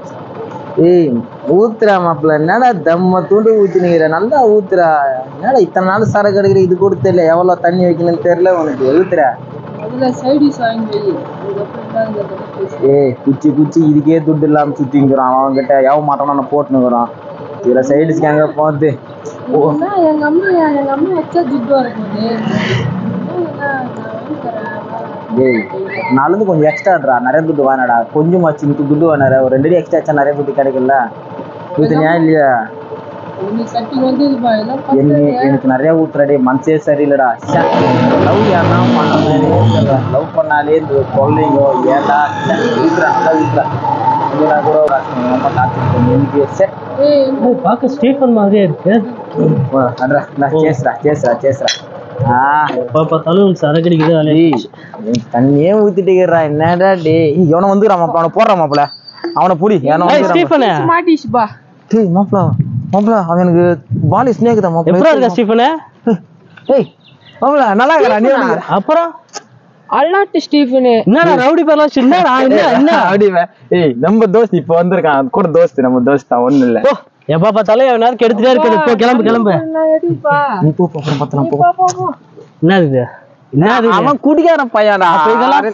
ஏய் ஊத்துறா மாப்பிள்ள என்னடா தம்ம தூண்டு ஊத்தினுக்கிற நல்லா ஊத்துறா என்னடா இத்தனை நாள் சரக்கு எடுக்கிற இது கூட தெரியல எவ்வளவு தண்ணி வைக்கணும்னு தெரியல உனக்கு ஊத்துற முதல்ல சைடிஸ் வாங்கி வை அதுக்கப்புறம் என்னங்கிறத பேசு ஏய் குச்சி குச்சி இதுக்கே துட்டு இல்லாம சுத்திங்கிறான் அவன்கிட்ட எவ மாட்டானு போட்டுனுக்குறான் இதுல சைடுஸ்க்கு எங்க போகுது ஓ என்ன எங்க அம்மா எங்க அம்மா வச்சா துட்டு வரப்போகுது என்ன நான் வாங்கி தரேன் வா. டேய் நாலுந்து கொஞ்சம் எக்ஸ்ட்ராடா நிறைய துட்டு வாங்கினடா கொஞ்சமாச்சு இன்னும் துட்டு வாங்கினார ஒரு ரெண்டு அடி எக்ஸ்ட்ரா ஆச்சா நிறைய துட்டு கிடைக்கல ஊத்துனியா இல்லையா நீ சட்டி வந்து இது பா, எல்லாம் என்ன பசங்க எனக்கு நிறைய ஊத்துறடே மனசே சரியில்லடா லவ் யாருன்னா பண்ண லவ் பண்ணாலே இந்த கொள்ளைங்கோ ஏடா ஊத்துறா நல்லா ஊத்துறா இதெல்லா கூட ஒரு அசிங்கம். எங்க அம்மா டார்ச்சர் பண்ணி எனக்கு சே ஏய் பார்க்க ஸ்டீஃபன் மாதிரியே இருக்கு ஓ, அட்ரா நான் சேஸ்ரா சேஸ்ரா சேஸ்ரா ஆ எப்போ பார்த்தாலும் சரக்கு அடிக்குது வேலையை டேய் நீ தண்ணியே ஊத்திட்டு இருக்கிறா என்னடா டேய் இவனை வந்துக்கிறான் மாப்பிள அவனை போடுறான் மாப்பிள அவனை புடி ஏன்னா ஏய், வந்து ஸ்டீஃபனு மாட்டிச்சு பா டேய் மாப்பிள மாப்பிள அவன் எனக்கு பாலி ஸ்னேக் தான் எப்படி மாப்பிள இருக்கா ஸ்டீஃபனு ஏய் மாப்பிள நல்லா இருக்கிறா நீ எப்படி இருக்கிற? அப்புறம் அல்லாட்டு ஸ்டீஃபனு என்னடா ரவுடி பேர்லாம் சின்னடா என்ன என்ன அப்படிவே ஏய் நம்ம தோஸ்த் இப்ப வந்திருக்கான் அது கூட தோஸ்த் நம்ம தோஸ்த் தான் ஒண்ணு இல்ல ஓ எப்ப பார்த்தாலும் எவன் நேரம் கெடுத்துட்டே இருக்குது போ கிளம்பு கிளம்பு நான் எடுப்பா நீ போ போ, அப்புறம் பார்த்தலாம் போ போ போ போ என்ன இது என்ன இது அவன் குடிக்காரன் பையன்டா அப்ப இதெல்லாம்?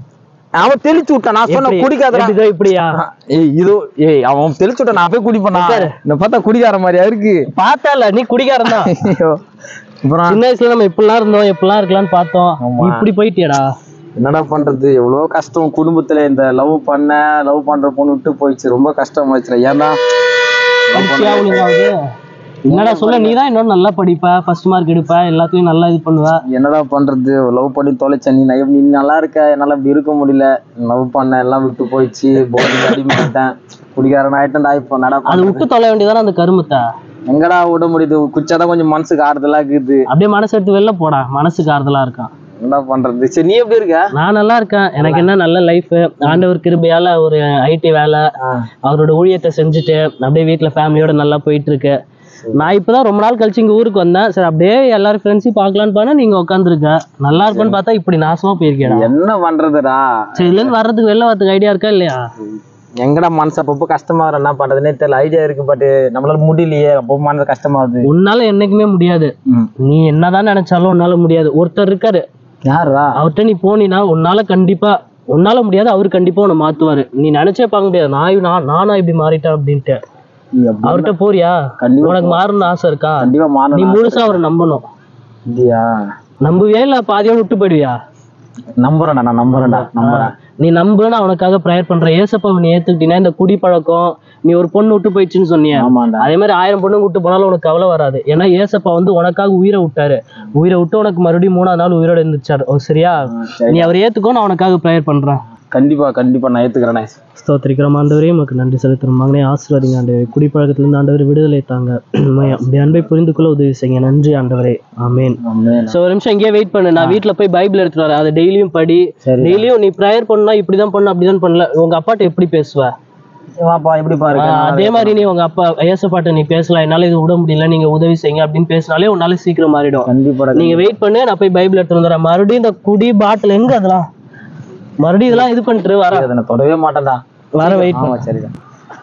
அவன் தெளிச்சு விட்டான் நான் சொன்ன எப்படி? குடிக்காதடா எப்படி இதோ இப்படியா ஏய் இது ஏய் அவன் தெளிச்சு விட்டான் நான் போய் குடிப்பேனா உட்காரு. இந்த பார்த்தா குடிக்கார மாதிரியா இருக்கு பார்த்தல நீ குடிகாரன் தான் ஐயோ. அப்புறம் சின்ன வயசுல நம்ம இப்படிலாம் இருந்தோம் எப்படிலாம் இருக்கலாம்னு பார்த்தோம் ஆமா. நீ இப்படி போயிட்டியடா என்னடா பண்றது எவ்வளவு கஷ்டம் குடும்பத்துல இந்த லவ் பண்ண லவ் பண்ற பொண்ணு விட்டு போயிடுச்சு ரொம்ப கஷ்டமாச்சுல ஏன்னா படிச்சியா ஒழுங்காவது என்னடா சொல்ல நீ தான் இன்னும் நல்லா படிப்ப ஃபர்ஸ்ட் மார்க் எடுப்ப எல்லாத்தையும் நல்லா இது பண்ணுவ என்னடா பண்றது லவ் பண்ணி தொலைச்ச நீ நான் நீ நல்லா இருக்க என்னால இப்படி இருக்க முடியல லவ் பண்ண எல்லாம் விட்டு போயிடுச்சு போர்டு அடிமைட்டேன் குடிகாரன் ஆயிட்டேன்டா இப்போ நடா அது விட்டு தொலை வேண்டியதானே அந்த கருமத்தை எங்கடா விட முடியுது குச்சாதான் கொஞ்சம் மனசுக்கு ஆறுதலா இருக்குது அப்படியே மனசு எடுத்து வெளில போடா மனசுக்கு ஆறுதலா இருக்கான் என்ன பண்றது சரி நீ எப்படி இருக்க நான் நல்லா இருக்கேன் எனக்கு என்ன நல்ல லைஃப் ஆண்டவர் கிருபையால ஒரு ஐடி வேலை அவரோட ஊழியத்தை செஞ்சுட்டு அப்படியே வீட்ல ஃபேமிலியோட நல்லா போயிட்டு இருக்கு நான் இப்பதான் ரொம்ப நாள் கழிச்சு இங்க ஊருக்கு வந்தேன் சரி அப்படியே எல்லாரும் ஃப்ரெண்ட்ஸையும் பார்க்கலான்னு போனா நீங்க உட்காந்துருக்க நல்லா இருப்பேன்னு பார்த்தா இப்படி நாசமா போயிருக்கேடா என்ன பண்றதுடா சரி இதுல இருந்து வர்றதுக்கு வெளில வரதுக்கு ஐடியா இருக்கா இல்லையா எங்கடா மனசு அப்பப்போ கஷ்டமா இருக்கு, என்ன பண்றதுன்னே தெரியல ஐடியா இருக்கு பட் நம்மளால முடியலையே அப்போ மனசு கஷ்டமா இருக்கு உன்னால என்னைக்குமே முடியாது ம். நீ என்னதான் நினைச்சாலும் உன்னால முடியாது ஒருத்தர் இருக்காரு யாரா அவர்கிட்ட நீ போனீன்னா உன்னால கண்டிப்பா உன்னால முடியாது அவர் கண்டிப்பா உன்னை மாத்துவாரு நீ நினைச்சே பார்க்க முடியாது நான் நான் நானா இப்படி மாறிட்டேன் அப்படின்ட்டு நீ அப்படி அவர்கிட்ட போறியா கண்டிப்பா உனக்கு மாறணும்னு ஆசை இருக்கா கண்டிப்பா நீ மாறணும் முழுசா அவரை நம்பணும் இல்லையா நம்புவியா இல்ல பாதியோட விட்டு போயிடுவியா நம்புறேன்டா நான் நம்புறேன்டா நம்புறேன் நீ நம்புன்னு அவனுக்காக ப்ரேயர் பண்ற ஏசப்பாவை நீ ஏத்துக்கிட்டீங்கன்னா இந்த குடிப்பழக்கம் நீ ஒரு பொண்ணு விட்டு போயிடுச்சுன்னு சொன்னியா ஆமாண்டா அதே மாதிரி ஆயிரம் பொண்ணு விட்டு போனாலும் உனக்கு கவலை வராது ஏன்னா ஏசப்பா வந்து உனக்காக உயிரை விட்டாரு உயிரை விட்டு உனக்கு மறுபடியும் மூணாவது நாள் உயிரோட இருந்துச்சாரு ஓ சரியா சரி. நீ அவர் ஏத்துக்கோ நான் உனக்காக ப்ரேயர் பண்றேன் கண்டிப்பா கண்டிப்பா நான் ஏத்துக்கிறேன் ஸ்தோத்திரிக்கிறோம் ஆண்டவரே உமக்கு நன்றி செலுத்துறோம் மகனே ஆசீர்வாதிங்க ஆண்டவரே குடிப்பழக்கத்திலிருந்து ஆண்டவர் விடுதலை தாங்க உம்முடைய அன்பை புரிந்து கொள்ள உதவி செய்யுங்க நன்றி ஆண்டவரே ஆமேன் ஸோ ஒரு நிமிஷம் இங்கேயே வெயிட் பண்ணு நான் வீட்டில் போய் பைபிள் எடுத்துட்டு வரேன் அதை டெய்லியும் படி சரி டெய்லியும் நீ ப்ரேயர் பண்ணா இப்படிதான் பண்ண அப்படிதான் பண்ணல உங்க அப்பாட்ட எப்படி பேசுவ வாப்பா எப்படி பாருங்க ஆஹ் அதே மாதிரி நீ உங்க அப்பா ஏசப்பாட்ட நீ பேசலாம் என்னால இது விட முடியல நீங்க உதவி செய்யுங்க அப்படின்னு பேசினாலே உன்னால சீக்கிரம் மாறிடும் கண்டிப்பா நீங்க வெயிட் பண்ணு நான் போய் பைபிள் எடுத்துட்டு வந்துடுறேன் மறுபடியும் இந்த குடி பாட்டில் எங்க அதெல்லாம் மறுபடியும் இதெல்லாம் இது பண்ணிட்டு வர அதை நான் தொடவே மாட்டேன்டா வர வெயிட் ஆமா சரிதான்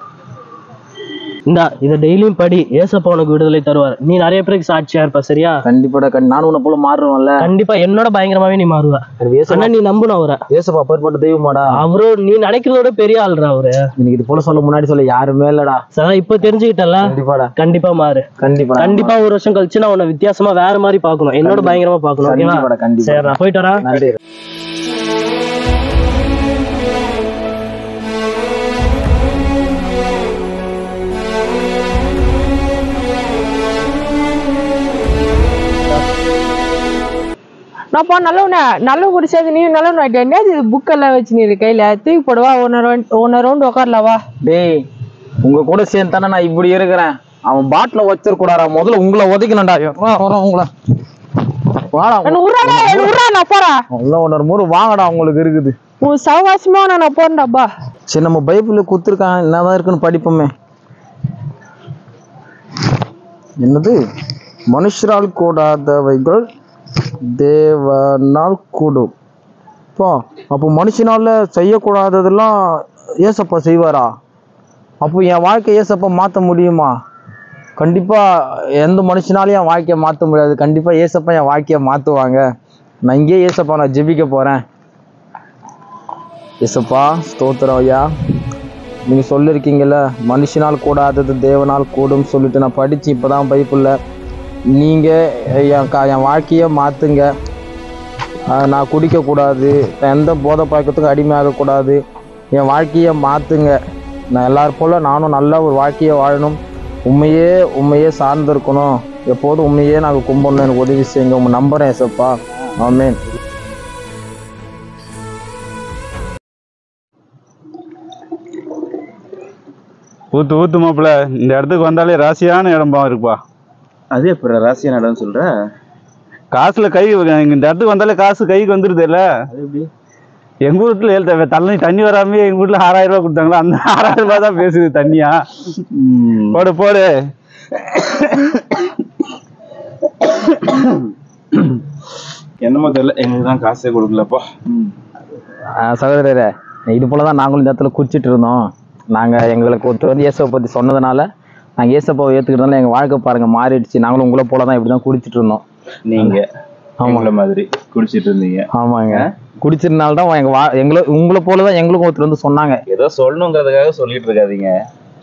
இந்தா இதை டெய்லியும் படி ஏசப்பா உனக்கு விடுதலை தருவார் நீ நிறைய பேருக்கு சாட்சியா இருப்ப சரியா கண்டிப்பாடா கண்டி நானும் உன்னை போல மாறுவேன்ல கண்டிப்பா என்னோட பயங்கரமாவே நீ மாறுவ ஆனா நீ நம்பணும் அவரை ஏசப்பா அப்பேற்பட்ட தெய்வமாடா அவரும் நீ நினைக்கிறதோட பெரிய ஆள்ரா அவரு எனக்கு இது போல சொல்ல முன்னாடி சொல்ல யாருமே இல்லடா சரி இப்ப தெரிஞ்சுக்கிட்டல கண்டிப்பாடா கண்டிப்பா மாறு கண்டிப்பா கண்டிப்பா ஒரு வருஷம் கழிச்சு நான் உன்னை வித்தியாசமா வேற மாதிரி பார்க்கணும் என்னோட பயங்கரமா பார்க்கணும் ஓகேவா கண்டிப்பாடா கண்டிப்பா சரி நான் போயிட்டு வரேன் நன்றி நான்ப்பா நல்லவனே நல்ல குடிச்சாது நீ நல்லவன் ஆயிட்ட என்ன இது புக்கெல்லாம் வச்சு நீ கையில தூக்கி போடுவா ஒன்னு ரவுண்ட் ஒன்னு ரவுண்ட் உட்காரல வா டேய் உங்க கூட சேர்ந்து தானே நான் இப்படி இருக்கிறேன் அவன் பாட்டில வச்சிருக்கூடாரா முதல்ல உங்களை உதைக்கணும்டா வரோம் உங்களை வாடா என்ன உர்றாடா என்ன உர்றா நான் போறேன் உள்ள ஒன்னொரு மூணு வாங்கடா உங்களுக்கு இருக்குது உன் சவகாசமா நான் போறேன்டாப்பா சரி நம்ம பைபிள்ல குத்துருக்கான் என்னதான் இருக்குன்னு படிப்போமே என்னது மனுஷரால் கூடாதவைகள் தேவனால் கூடும் பா அப்போ மனுஷனால செய்யக்கூடாததெல்லாம் ஏசப்பா செய்வாரா அப்போ என் வாழ்க்கை ஏசப்பா மாற்ற முடியுமா கண்டிப்பாக எந்த மனுஷனாலையும் என் வாழ்க்கையை மாற்ற முடியாது கண்டிப்பாக ஏசப்பா என் வாழ்க்கையை மாற்றுவாங்க நான் இங்கேயே ஏசப்பா நான் ஜெபிக்க போகிறேன் ஏசப்பா ஸ்தோத்திரம் ஐயா நீங்கள் சொல்லியிருக்கீங்கல்ல மனுஷனால் கூடாதது தேவனால் கூடும் சொல்லிட்டு நான் படித்து இப்போ தான் பைப்பில் நீங்கள் என் கா என் வாழ்க்கையை மாற்றுங்க நான் குடிக்கக்கூடாது நான் எந்த போதை பழக்கத்துக்கும் அடிமையாகக்கூடாது என் வாழ்க்கையை மாற்றுங்க நான் எல்லாரும் போல் நானும் நல்ல ஒரு வாழ்க்கையை வாழணும் உண்மையே உண்மையே சார்ந்து இருக்கணும் எப்போதும் உண்மையே நாங்கள் கும்பிடணும் எனக்கு உதவி செய்யுங்க உங்க நம்புறேன் ஏசப்பா ஆமென் ஊத்து ஊத்து மாப்பிள்ள இந்த இடத்துக்கு வந்தாலே ராசியான இடம்பா இருக்குப்பா அது எப்படி ராசியான இடம்னு சொல்ற காசுல கை இந்த இடத்துக்கு வந்தாலே காசு கைக்கு வந்துருது இல்ல அது எப்படி எங்க வீட்டுல ஏழு தேவை தண்ணி தண்ணி வராம எங்க வீட்டுல ஆறாயிரம் ரூபாய் கொடுத்தாங்களா அந்த ஆறாயிரம் ரூபாய் தான் பேசுது தண்ணியா போடு போடு என்னமோ தெரியல எங்களுக்கு தான் காசே கொடுக்கலப்பா ஆஹ் சகோதரரே இது போல தான் நாங்களும் இந்த இடத்துல குடிச்சிட்டு இருந்தோம் நாங்கள் எங்களுக்கு ஒருத்தர் வந்து இயேசுவை பற்றி சொன்னதுனால நாங்கள் இயேசப்பாவை ஏற்றுக்கிட்டதுனால எங்கள் வாழ்க்கை பாருங்க மாறிடுச்சு நாங்களும் உங்களை போல தான் இப்படி தான் குடிச்சிட்டு இருந்தோம் நீங்க அவங்கள மாதிரி குடிச்சிட்டு இருந்தீங்க ஆமாங்க குடிச்சிருந்தால தான் எங்கள் வா எங்களை உங்களை போல தான் எங்களுக்கும் ஒருத்தர் வந்து சொன்னாங்க ஏதோ சொல்லணுங்கிறதுக்காக சொல்லிட்டு இருக்காதீங்க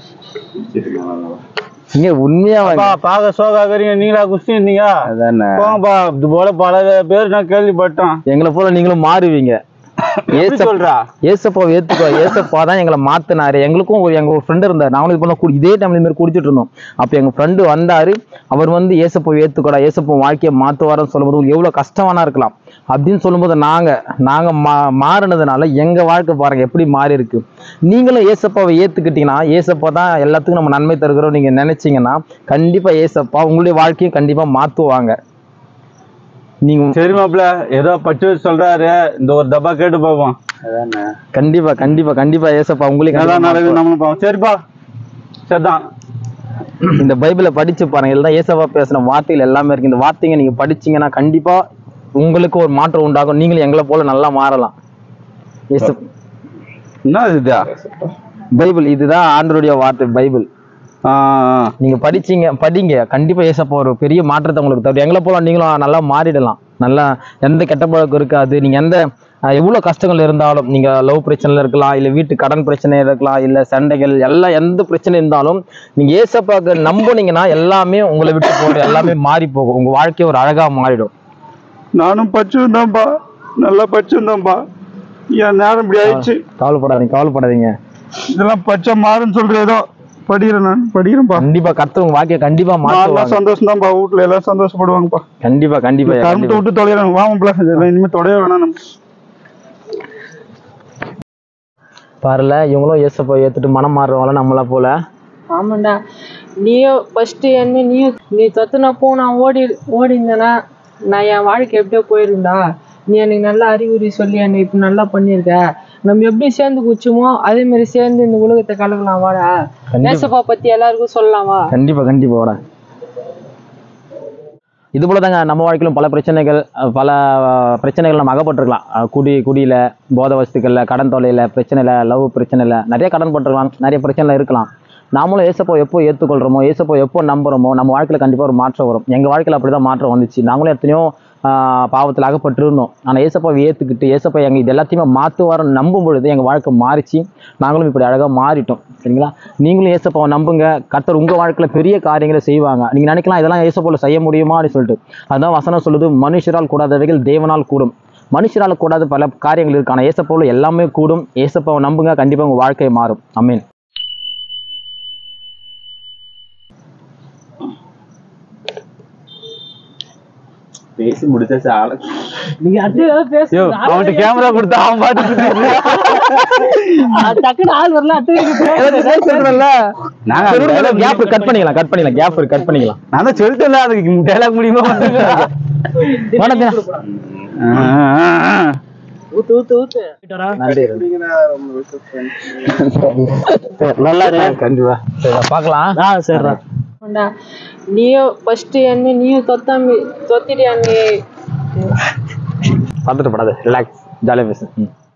இங்க உண்மையா அப்பா, பாக்க சோகாக்கிறீங்க நீங்களா குஸ்தி இருந்தீங்க அதானே போங்கப்பா இது போல பல பேர் நான் கேள்விப்பட்டேன் எங்களை போல நீங்களும் மாறுவீங்க எப்படி ஏசப்பா சொல்றா ஏசப்பாவை ஏத்துக்கோ ஏசப்பா தான் எங்களை மாத்தினாரு எங்களுக்கும் ஒரு எங்க ஒரு ஃப்ரெண்டு இருந்தார் நாங்களும் இது பண்ண இதே டைம்ல மாதிரி குடிச்சிட்டு இருந்தோம் அப்ப எங்க ஃப்ரெண்டு வந்தாரு அவர் வந்து ஏசப்பாவை ஏத்துக்கோடா ஏசப்பா வாழ்க்கையை மாத்துவாருன்னு சொல்லும்போது உங்களுக்கு எவ்வளவு கஷ்டமானா இருக்கலாம் அப்படின்னு சொல்லும்போது நாங்க நாங்க மா மாறினதுனால எங்க வாழ்க்கை பாருங்க எப்படி மாறி இருக்கு நீங்களும் ஏசப்பாவை ஏத்துக்கிட்டீங்கன்னா ஏசப்பா தான் எல்லாத்துக்கும் நம்ம நன்மை தருகிறோம் நீங்க நினைச்சீங்கன்னா கண்டிப்பா ஏசப்பா உங்களுடைய வாழ்க்கையும் கண்டிப்பா மாத்துவாங்க நீங்க சரி மாப்பிள்ள ஏதோ பச்சு சொல்றாரு இந்த ஒரு டப்பா கேட்டு பார்ப்போம் அதானே கண்டிப்பா கண்டிப்பா கண்டிப்பா ஏசப்பா உங்களுக்கு நல்லா கண்டிப்பா நடக்குது நம்மளும் பார்ப்போம் சரிப்பா சரிதான் இந்த பைபிளை படிச்சு பாருங்க இதுல தான் ஏசப்பா பேசின வார்த்தைகள் எல்லாமே இருக்கு இந்த வார்த்தைங்க நீங்க படிச்சீங்கன்னா கண்டிப்பா உங்களுக்கு ஒரு மாற்றம் உண்டாகும் நீங்களும் எங்களை போல நல்லா மாறலாம் ஏசு என்ன இதுதா பைபிள் இதுதான் ஆண்டருடைய வார்த்தை பைபிள் ஆ ஆ. நீங்க படிச்சீங்க படிங்க கண்டிப்பா ஏசப்பா ஒரு பெரிய மாற்றத்தை உங்களுக்கு தரும் எங்களை போல நீங்களும் நல்லா மாறிடலாம் நல்லா எந்த கெட்ட பழக்கம் இருக்காது நீங்க எந்த அஹ், எவ்வளவு கஷ்டங்கள் இருந்தாலும் நீங்க லவ் பிரச்சனைல இருக்கலாம் இல்ல வீட்டு கடன் பிரச்சனை இருக்கலாம் இல்ல சண்டைகள் எல்லாம் எந்த பிரச்சனை இருந்தாலும் நீங்க ஏசப்பாக்கு நம்புனீங்கன்னா எல்லாமே உங்களை விட்டு போடும் எல்லாமே மாறி போகும் உங்க வாழ்க்கை ஒரு அழகா மாறிடும் நானும் பச்சிருந்தேன்ப்பா நல்லா பச்சிருந்தேன்ப்பா என் நேரம் இப்படி ஆயிடுச்சு கவலைப்படாதீங்க கவலைப்படாதீங்க இதெல்லாம் பச்சை மாறுன்னு சொல்ற ஏதோ படிக்கிறேன் நான் படிக்கிறேன்ப்பா கண்டிப்பா கர்த்தர் உங்க வாழ்க்கையை கண்டிப்பா நல்லா மாற்றுவாங்க சந்தோஷம் தான்ப்பா வீட்டுல எல்லாம் சந்தோஷப்படுவாங்கப்பா கண்டிப்பா கண்டிப்பா கரும்பு கண்டிப்பா. விட்டு தொலைகிறேன் வாமப்பல இதெல்லாம் இனிமே தொடைய வேணாம் நம்ம பாருல இவங்களும் ஏசப்பா ஏத்துட்டு மனம் மாறுறவங்கள நம்மள போல ஆமாண்டா நீயும் ஃபர்ஸ்ட் என்ன நீயும் நீ தத்துனப்போ நான் ஓடி ஓடி இருந்தேனா நான் என் வாழ்க்கை எப்படியோ போயிருந்தா நீ எனக்கு நல்ல அறிகுறி சொல்லி என்னை இப்போ நல்லா பண்ணியிருக்க நம்ம எப்படி சேர்ந்து குச்சோமோ அதே மாதிரி சேர்ந்து இந்த உலகத்தை கலக்கலாம் வாடா கண்டிப்பா. ஏசப்பா பத்தி எல்லாருக்கும் சொல்லலாம் வா கண்டிப்பா கண்டிப்பா வாடா இது போல தாங்க நம்ம வாழ்க்கையிலும் பல பிரச்சனைகள் அஹ் பல அஹ், பிரச்சனைகள் நம்ம அகப்பட்டிருக்கலாம் அஹ் குடி குடியில போதை வஸ்துக்கள்ல கடன் தொல்லையில பிரச்சனையில லவ் பிரச்சனையில நிறைய கடன் பட்டிருக்கலாம் நிறைய பிரச்சனைல இருக்கலாம் நாமளும் ஏசப்போ எப்போ ஏற்றுக்கொள்கிறோமோ ஏசப்போ எப்போ நம்புறோமோ நம்ம வாழ்க்கையில கண்டிப்பா ஒரு மாற்றம் வரும் எங்க வாழ்க்கையில அப்படிதான் மாற்றம் வந்துச்சு நாங்களும் எத்தனையோ ஆஹ், பாவத்துல அகப்பட்டிருந்தோம் ஆனா ஏசப்பாவை ஏத்துக்கிட்டு ஏசப்பா எங்க இது எல்லாத்தையுமே மாத்துவாருன்னு நம்பும் பொழுது எங்க வாழ்க்கை மாறிச்சு நாங்களும் இப்படி அழகா மாறிட்டோம் சரிங்களா நீங்களும் ஏசப்பாவை நம்புங்க கர்த்தர் உங்க வாழ்க்கையில பெரிய காரியங்களை செய்வாங்க நீங்க நினைக்கலாம் இதெல்லாம் ஏசப்பாவில் செய்ய முடியுமா அப்படின்னு சொல்லிட்டு அதான் வசனம் சொல்லுது மனுஷரால் கூடாதவைகள் தேவனால் கூடும் மனுஷரால் கூடாத பல காரியங்கள் இருக்கு ஆனா ஏசப்பாவில் எல்லாமே கூடும் ஏசப்பாவை நம்புங்க கண்டிப்பா உங்க வாழ்க்கை மாறும் அமீன் பேசி முடிச்சாச்சு ஆள நீங்க அது ஏதாவது பேசு யோ அவன்கிட்ட கேமரா கொடுத்தா அவன் பாட்டு டக்குனு ஆள் வரல அது கேப் கட் பண்ணிக்கலாம் கட் பண்ணிக்கலாம் கேப் கட் பண்ணிக்கலாம் நான் தான் சொல்லிட்டேன்ல அதுக்கு டைலாக் முடியுமா வணக்கம் ஊத்து ஊத்து ஊத்து நன்றி நல்லா கண்டிப்பா சரி பார்க்கலாம் ஆ சரிடா ஆமாண்டா நீயும் ஃபர்ஸ்ட் என்ன நீயும் தொத்தாமி தொத்திட்டியா நீ பார்த்துட்டு படாது ரிலாக்ஸ் ஜாலியாக பேசு ம்